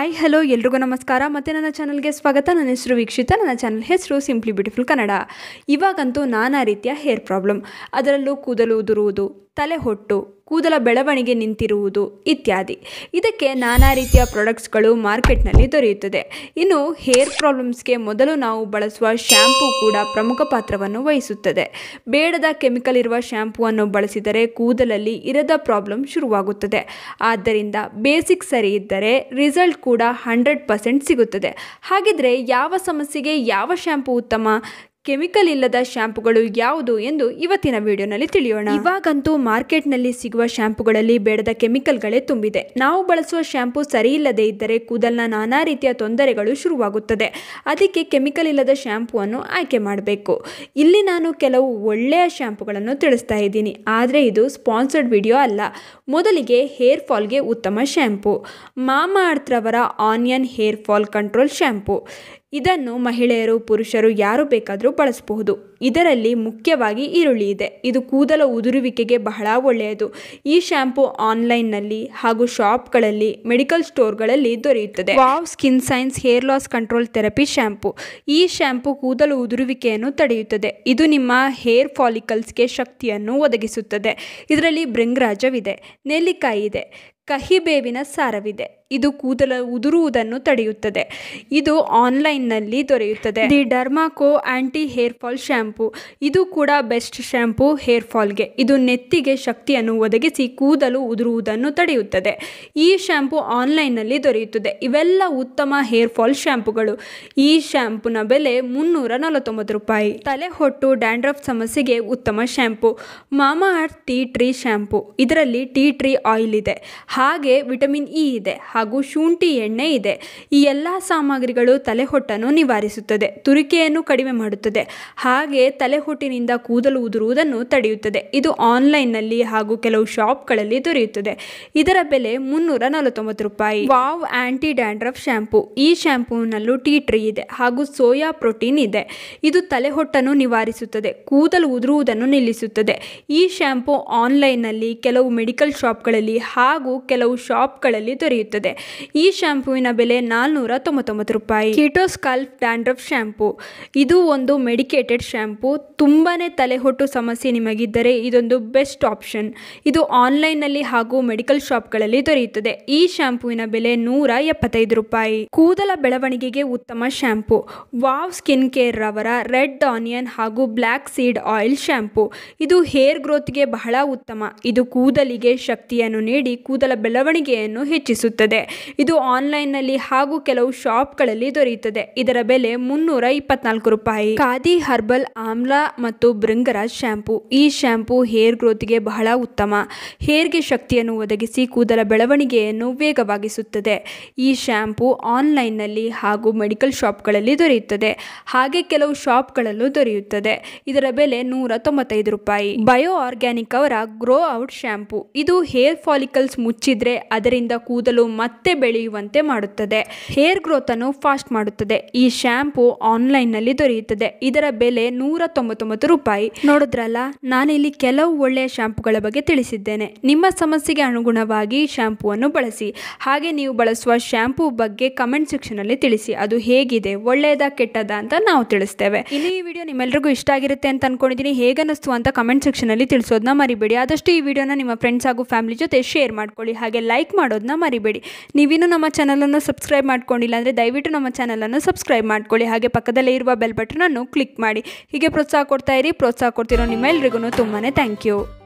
hi hello ಎಲ್ರಿಗೂ ನಮಸ್ಕಾರ ಮತ್ತು ನನ್ನ ಚಾನಲ್ಗೆ ಸ್ವಾಗತ ನನ್ನ ಹೆಸರು ವೀಕ್ಷಿತ ನನ್ನ ಚಾನಲ್ ಹೆಸರು ಸಿಂಪ್ಲಿ ಬ್ಯೂಟಿಫುಲ್ ಕನ್ನಡ ಇವಾಗಂತೂ ನಾನಾ ರೀತಿಯ ಹೇರ್ ಪ್ರಾಬ್ಲಮ್ ಅದರಲ್ಲೂ ಕೂದಲು ಉದುರುವುದು ತಲೆ ಹೊಟ್ಟು ಕೂದಲ ಬೆಳವಣಿಗೆ ನಿಂತಿರುವುದು ಇತ್ಯಾದಿ ಇದಕ್ಕೆ ನಾನಾ ರೀತಿಯ ಪ್ರಾಡಕ್ಟ್ಸ್ಗಳು ಮಾರ್ಕೆಟ್ನಲ್ಲಿ ದೊರೆಯುತ್ತದೆ ಇನ್ನು ಹೇರ್ ಪ್ರಾಬ್ಲಮ್ಸ್ಗೆ ಮೊದಲು ನಾವು ಬಳಸುವ ಶ್ಯಾಂಪೂ ಕೂಡ ಪ್ರಮುಖ ಪಾತ್ರವನ್ನು ವಹಿಸುತ್ತದೆ ಬೇಡದ ಕೆಮಿಕಲ್ ಇರುವ ಶ್ಯಾಂಪೂವನ್ನು ಬಳಸಿದರೆ ಕೂದಲಲ್ಲಿ ಇರದ ಪ್ರಾಬ್ಲಮ್ ಶುರುವಾಗುತ್ತದೆ ಆದ್ದರಿಂದ ಬೇಸಿಕ್ ಸರಿ ಇದ್ದರೆ ರಿಸಲ್ಟ್ ಕೂಡ ಹಂಡ್ರೆಡ್ ಪರ್ಸೆಂಟ್ ಸಿಗುತ್ತದೆ ಹಾಗಿದ್ರೆ ಯಾವ ಸಮಸ್ಯೆಗೆ ಯಾವ ಶ್ಯಾಂಪೂ ಉತ್ತಮ ಕೆಮಿಕಲ್ ಇಲ್ಲದ ಶ್ಯಾಂಪುಗಳು ಯಾವುದು ಎಂದು ಇವತ್ತಿನ ವಿಡಿಯೋನಲ್ಲಿ ತಿಳಿಯೋಣ ಇವಾಗಂತೂ ಮಾರ್ಕೆಟ್ನಲ್ಲಿ ಸಿಗುವ ಶ್ಯಾಂಪುಗಳಲ್ಲಿ ಬೇಡದ ಕೆಮಿಕಲ್ಗಳೇ ತುಂಬಿದೆ ನಾವು ಬಳಸುವ ಶ್ಯಾಂಪು ಸರಿ ಇಲ್ಲದೆ ಇದ್ದರೆ ಕೂದಲಿನ ನಾನಾ ರೀತಿಯ ತೊಂದರೆಗಳು ಶುರುವಾಗುತ್ತದೆ ಅದಕ್ಕೆ ಕೆಮಿಕಲ್ ಇಲ್ಲದ ಶ್ಯಾಂಪುವನ್ನು ಆಯ್ಕೆ ಮಾಡಬೇಕು ಇಲ್ಲಿ ನಾನು ಕೆಲವು ಒಳ್ಳೆಯ ಶ್ಯಾಂಪುಗಳನ್ನು ತಿಳಿಸ್ತಾ ಇದ್ದೀನಿ ಆದರೆ ಇದು ಸ್ಪಾನ್ಸರ್ಡ್ ವಿಡಿಯೋ ಅಲ್ಲ ಮೊದಲಿಗೆ ಹೇರ್ ಫಾಲ್ಗೆ ಉತ್ತಮ ಶ್ಯಾಂಪು ಮಾಮಾ ಅರ್ಥ್ರವರ onion hair fall control shampoo ಇದನ್ನು ಮಹಿಳೆಯರು ಪುರುಷರು ಯಾರು ಬೇಕಾದರೂ ಬಳಸಬಹುದು ಇದರಲ್ಲಿ ಮುಖ್ಯವಾಗಿ ಈರುಳ್ಳಿ ಇದೆ ಇದು ಕೂದಲ ಉದುರುವಿಕೆಗೆ ಬಹಳ ಒಳ್ಳೆಯದು ಈ ಶ್ಯಾಂಪು ಆನ್ಲೈನ್ನಲ್ಲಿ ಹಾಗೂ ಶಾಪ್ಗಳಲ್ಲಿ ಮೆಡಿಕಲ್ ಸ್ಟೋರ್ಗಳಲ್ಲಿ ದೊರೆಯುತ್ತದೆ Wow Skin Science hair loss control therapy shampoo ಈ ಶ್ಯಾಂಪು ಕೂದಲು ಉದುರುವಿಕೆಯನ್ನು ತಡೆಯುತ್ತದೆ ಇದು ನಿಮ್ಮ ಹೇರ್ ಫಾಲಿಕಲ್ಸ್ಗೆ ಶಕ್ತಿಯನ್ನು ಒದಗಿಸುತ್ತದೆ ಇದರಲ್ಲಿ ಭೃಂಗರಾಜವಿದೆ ನೆಲ್ಲಿಕಾಯಿ ಇದೆ ಕಹಿಬೇವಿನ ಸಾರವಿದೆ ಇದು ಕೂದಲ ಉದುರುವುದನ್ನು ತಡೆಯುತ್ತದೆ ಇದು ಆನ್ಲೈನ್ನಲ್ಲಿ ದೊರೆಯುತ್ತದೆ the Dermaco anti hair fall shampoo ಇದು ಕೂಡ ಬೆಸ್ಟ್ ಶ್ಯಾಂಪು ಹೇರ್ ಫಾಲ್ಗೆ ಇದು ನೆತ್ತಿಗೆ ಶಕ್ತಿಯನ್ನು ಒದಗಿಸಿ ಕೂದಲು ಉದುರುವುದನ್ನು ತಡೆಯುತ್ತದೆ ಈ ಶ್ಯಾಂಪು ಆನ್ಲೈನ್ನಲ್ಲಿ ದೊರೆಯುತ್ತದೆ ಇವೆಲ್ಲ ಉತ್ತಮ ಹೇರ್ ಫಾಲ್ ಶ್ಯಾಂಪುಗಳು ಈ ಶ್ಯಾಂಪುನ ಬೆಲೆ ಮುನ್ನೂರ ನಲವತ್ತೊಂಬತ್ತು ರೂಪಾಯಿ ತಲೆ ಹೊಟ್ಟು ಡ್ಯಾಂಡ್ರಫ್ ಸಮಸ್ಯೆಗೆ ಉತ್ತಮ shampoo Mamaearth tea tree shampoo ಇದರಲ್ಲಿ ಟೀ ಟ್ರೀ ಆಯಿಲ್ ಇದೆ ಹಾಗೆ ವಿಟಮಿನ್ ಇ ಇದೆ ಹಾಗೂ ಶುಂಠಿ ಎಣ್ಣೆ ಇದೆ ಈ ಎಲ್ಲ ಸಾಮಗ್ರಿಗಳು ತಲೆಹೊಟ್ಟನ್ನು ನಿವಾರಿಸುತ್ತದೆ ತುರಿಕೆಯನ್ನು ಕಡಿಮೆ ಮಾಡುತ್ತದೆ ಹಾಗೆ ತಲೆಹೊಟ್ಟಿನಿಂದ ಕೂದಲು ಉದುರುವುದನ್ನು ತಡೆಯುತ್ತದೆ ಇದು ಆನ್ಲೈನ್ನಲ್ಲಿ ಹಾಗೂ ಕೆಲವು ಶಾಪ್ಗಳಲ್ಲಿ ದೊರೆಯುತ್ತದೆ ಇದರ ಬೆಲೆ ಮುನ್ನೂರ ನಲವತ್ತೊಂಬತ್ತು ರೂಪಾಯಿ ವಾವ್ ಆಂಟಿ ಡ್ಯಾಂಡ್ರಫ್ ಶ್ಯಾಂಪು ಈ ಶ್ಯಾಂಪೂನಲ್ಲೂ ಟೀ ಟ್ರೀ ಇದೆ ಹಾಗೂ ಸೋಯಾ ಪ್ರೋಟೀನ್ ಇದೆ ಇದು ತಲೆಹೊಟ್ಟನ್ನು ನಿವಾರಿಸುತ್ತದೆ ಕೂದಲು ಉದುರುವುದನ್ನು ನಿಲ್ಲಿಸುತ್ತದೆ ಈ ಶ್ಯಾಂಪು ಆನ್ಲೈನ್ನಲ್ಲಿ ಕೆಲವು ಮೆಡಿಕಲ್ ಶಾಪ್ಗಳಲ್ಲಿ ಹಾಗೂ ಕೆಲವು ಶಾಪ್ಗಳಲ್ಲಿ ದೊರೆಯುತ್ತದೆ ಈ ಶ್ಯಾಂಪುವಿನ ಬೆಲೆ ನಾಲ್ನೂರ ತೊಂಬತ್ತೊಂಬತ್ತು ರೂಪಾಯಿ ಕೀಟೋಸ್ಕಾಲ್ಪ್ ಡ್ಯಾಂಡ್ರಫ್ ಶ್ಯಾಂಪು ಇದು ಒಂದು ಮೆಡಿಕೇಟೆಡ್ ಶ್ಯಾಂಪು ತುಂಬಾನೇ ತಲೆಹೊಟ್ಟು ಸಮಸ್ಯೆ ನಿಮಗಿದ್ದರೆ ಇದೊಂದು ಬೆಸ್ಟ್ ಆಪ್ಷನ್ ಇದು ಆನ್ಲೈನ್ನಲ್ಲಿ ಹಾಗೂ ಮೆಡಿಕಲ್ ಶಾಪ್ಗಳಲ್ಲಿ ದೊರೆಯುತ್ತದೆ ಈ ಶ್ಯಾಂಪುವಿನ ಬೆಲೆ ನೂರ ಎಪ್ಪತ್ತೈದು ರೂಪಾಯಿ ಕೂದಲ ಬೆಳವಣಿಗೆಗೆ ಉತ್ತಮ ಶ್ಯಾಂಪು ವಾವ್ ಸ್ಕಿನ್ ಕೇರ್ ರವರ ರೆಡ್ ಆನಿಯನ್ ಹಾಗೂ ಬ್ಲ್ಯಾಕ್ ಸೀಡ್ ಆಯಿಲ್ ಶ್ಯಾಂಪು ಇದು ಹೇರ್ ಗ್ರೋತ್ಗೆ ಬಹಳ ಉತ್ತಮ ಇದು ಕೂದಲಿಗೆ ಶಕ್ತಿಯನ್ನು ನೀಡಿ ಕೂದಲ ಬೆಳವಣಿಗೆಯನ್ನು ಹೆಚ್ಚಿಸುತ್ತದೆ ಇದು ಆನ್ಲೈನ್ನಲ್ಲಿ ಹಾಗೂ ಕೆಲವು ಶಾಪ್ಗಳಲ್ಲಿ ದೊರೆಯುತ್ತದೆ ಇದರ ಬೆಲೆ ಮುನ್ನೂರ ಇಪ್ಪತ್ನಾಲ್ಕು ರೂಪಾಯಿ ಖಾದಿ ಹರ್ಬಲ್ ಆಮ್ಲ ಮತ್ತು ಭೃಂಗರಾಜ್ ಶ್ಯಾಂಪು ಈ ಶ್ಯಾಂಪು ಹೇರ್ ಗ್ರೋತ್ಗೆ ಬಹಳ ಉತ್ತಮ ಹೇರ್ಗೆ ಶಕ್ತಿಯನ್ನು ಒದಗಿಸಿ ಕೂದಲ ಬೆಳವಣಿಗೆಯನ್ನು ವೇಗವಾಗಿಸುತ್ತದೆ ಈ ಶ್ಯಾಂಪು ಆನ್ಲೈನ್ನಲ್ಲಿ ಹಾಗೂ ಮೆಡಿಕಲ್ ಶಾಪ್ಗಳಲ್ಲಿ ದೊರೆಯುತ್ತದೆ ಹಾಗೆ ಕೆಲವು ಶಾಪ್ಗಳಲ್ಲೂ ದೊರೆಯುತ್ತದೆ ಇದರ ಬೆಲೆ ನೂರ ತೊಂಬತ್ತೈದು ರೂಪಾಯಿ ಬಯೋ ಆರ್ಗ್ಯಾನಿಕ್ ಅವರ ಗ್ರೋ ಔಟ್ ಶ್ಯಾಂಪು ಇದು ಹೇರ್ ಫಾಲಿಕಲ್ಸ್ ಮುಚ್ಚಿದ್ರೆ ಅದರಿಂದ ಕೂದಲು ಮತ್ತೆ ಬೆಳೆಯುವಂತೆ ಮಾಡುತ್ತದೆ ಹೇರ್ ಗ್ರೋತ್ ಅನ್ನು ಫಾಸ್ಟ್ ಮಾಡುತ್ತದೆ ಈ ಶ್ಯಾಂಪು ಆನ್ಲೈನ್ ನಲ್ಲಿ ದೊರೆಯುತ್ತದೆ ಇದರ ಬೆಲೆ ನೂರ ತೊಂಬತ್ತೊಂಬತ್ತು ರೂಪಾಯಿ ನೋಡಿದ್ರಲ್ಲ ನಾನಿಲ್ಲಿ ಕೆಲವು ಒಳ್ಳೆಯ ಶ್ಯಾಂಪುಗಳ ಬಗ್ಗೆ ತಿಳಿಸಿದ್ದೇನೆ ನಿಮ್ಮ ಸಮಸ್ಯೆಗೆ ಅನುಗುಣವಾಗಿ ಶ್ಯಾಂಪುವನ್ನು ಬಳಸಿ ಹಾಗೆ ನೀವು ಬಳಸುವ ಶ್ಯಾಂಪೂ ಬಗ್ಗೆ ಕಮೆಂಟ್ ಸೆಕ್ಷನ್ ಅಲ್ಲಿ ತಿಳಿಸಿ ಅದು ಹೇಗಿದೆ ಒಳ್ಳೆಯದಾ ಕೆಟ್ಟದ ಅಂತ ನಾವು ತಿಳಿಸ್ತೇವೆ ಇನ್ನು ಈ ವಿಡಿಯೋ ನಿಮ್ಮೆಲ್ಲರಿಗೂ ಇಷ್ಟ ಆಗಿರುತ್ತೆ ಅಂತ ಅನ್ಕೊಂಡಿದ್ದೀನಿ ಹೇಗನ್ನಿಸ್ತು ಅಂತ ಕಮೆಂಟ್ ಸೆಕ್ಷನ್ ಅಲ್ಲಿ ತಿಳಿಸೋದನ್ನ ಮರಿಬೇಡಿ ಆದಷ್ಟು ಈ ವಿಡಿಯೋನ ನಿಮ್ಮ ಫ್ರೆಂಡ್ಸ್ ಹಾಗೂ ಫ್ಯಾಮಿಲಿ ಜೊತೆ ಶೇರ್ ಮಾಡ್ಕೊಳ್ಳಿ ಹಾಗೆ ಲೈಕ್ ಮಾಡೋದನ್ನ ಮರಿಬೇಡಿ ನೀವಿನ್ನೂ ನಮ್ಮ ಚಾನಲನ್ನು ಸಬ್ಸ್ಕ್ರೈಬ್ ಮಾಡ್ಕೊಂಡಿಲ್ಲ ಅಂದರೆ ದಯವಿಟ್ಟು ನಮ್ಮ ಚಾನಲನ್ನು ಸಬ್ಸ್ಕ್ರೈಬ್ ಮಾಡ್ಕೊಳ್ಳಿ ಹಾಗೆ ಪಕ್ಕದಲ್ಲೇ ಇರುವ ಬೆಲ್ ಬಟನನ್ನು ಕ್ಲಿಕ್ ಮಾಡಿ ಹೀಗೆ ಪ್ರೋತ್ಸಾಹ ಕೊಡ್ತಾ ಇರಿ ಪ್ರೋತ್ಸಾಹ ಕೊಡ್ತಿರೋ ನಿಮ್ಮೆಲ್ಲರಿಗೂ ತುಂಬಾ ಥ್ಯಾಂಕ್ ಯು